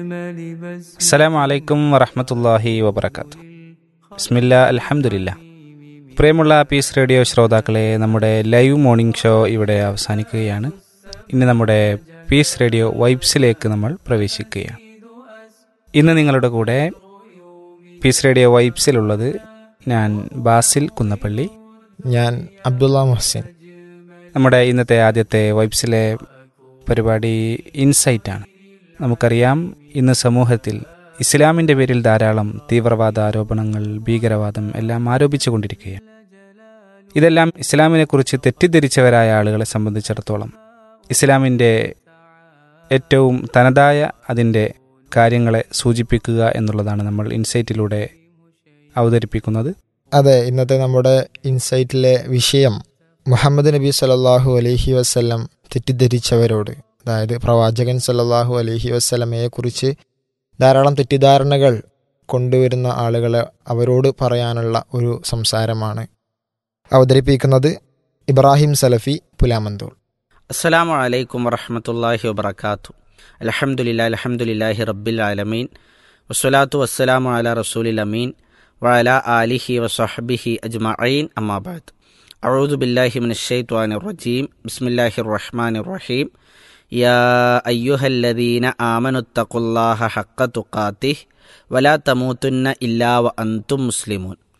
അസ്സലാമു അലൈക്കും വറഹമത്തല്ലാഹി വബർക്കാത്തു ബിസ്മില്ല അൽഹംദുലില്ല പ്രിയമുള്ള പീസ് റേഡിയോ ശ്രോതാക്കളെ നമ്മുടെ ലൈവ് മോർണിംഗ് ഷോ ഇവിടെ അവസാനിക്കുകയാണ് ഇനി നമ്മുടെ പീസ് റേഡിയോ വൈബ്സിലേക്ക് നമ്മൾ പ്രവേശിക്കുകയാണ് ഇന്ന് നിങ്ങളുടെ കൂടെ പീസ് റേഡിയോ വൈബ്സിലുള്ളത് ഞാൻ ബാസിൽ കുന്നപ്പള്ളി ഞാൻ അബ്ദുള്ള മുഹസിൻ നമ്മുടെ ഇന്നത്തെ ആദ്യത്തെ വൈബ്സിലെ പരിപാടി ഇൻസൈറ്റ് ആണ് നമുക്കറിയാം ഇന്ന് സമൂഹത്തിൽ ഇസ്ലാമിൻ്റെ പേരിൽ ധാരാളം തീവ്രവാദ ആരോപണങ്ങൾ ഭീകരവാദം എല്ലാം ആരോപിച്ചുകൊണ്ടിരിക്കുകയാണ് ഇതെല്ലാം ഇസ്ലാമിനെക്കുറിച്ച് തെറ്റിദ്ധരിച്ചവരായ ആളുകളെ സംബന്ധിച്ചിടത്തോളം ഇസ്ലാമിൻ്റെ ഏറ്റവും തനതായ അതിൻ്റെ കാര്യങ്ങളെ സൂചിപ്പിക്കുക എന്നുള്ളതാണ് നമ്മൾ ഇൻസൈറ്റിലൂടെ അവതരിപ്പിക്കുന്നത് അതെ ഇന്നത്തെ നമ്മുടെ ഇൻസൈറ്റിലെ വിഷയം മുഹമ്മദ് നബി സല്ലല്ലാഹു അലൈഹി വസല്ലം തെറ്റിദ്ധരിച്ചവരോട് അതായത് പ്രവാചകൻ സല്ലല്ലാഹു അലൈഹി വസല്ലമയെ കുറിച്ച് ധാരാളം തെറ്റിദ്ധാരണകൾ കൊണ്ടുവരുന്ന ആളുകളെ അവരോട് പറയാനുള്ള ഒരു സംസാരമാണ് അവതരിപ്പിക്കുന്നത് ഇബ്രാഹിം സലഫി പുലാമന്തൂർ അസ്സലാമു അലൈക്കും വറഹമത്തല്ലാഹി വബർക്കാത്തു അലഹമുല്ല അലഹമുല്ലാഹി റബ്ബിൽ ആലമീൻ വസ്സലാത്തു വസ്സലാമു അല റസൂലിൽ അമീൻ വഅല ആലിഹി വസഹബിഹി അജ്മഈൻ അമ്മാബാദ് അഊദു ബില്ലാഹി മിനശ് ശൈത്വാനിർ റജീം ബിസ്മില്ലാഹിർ റഹ്മാനിർ റഹീം യാ അയ്യുഹല്ലദീന ആമനുത്തഖുല്ലാഹ ഹഖ്ക തുഖാതിഹ് വലാ തമൂതുന്ന ഇല്ലാ വ അൻതും മുസ്ലിമൂൻ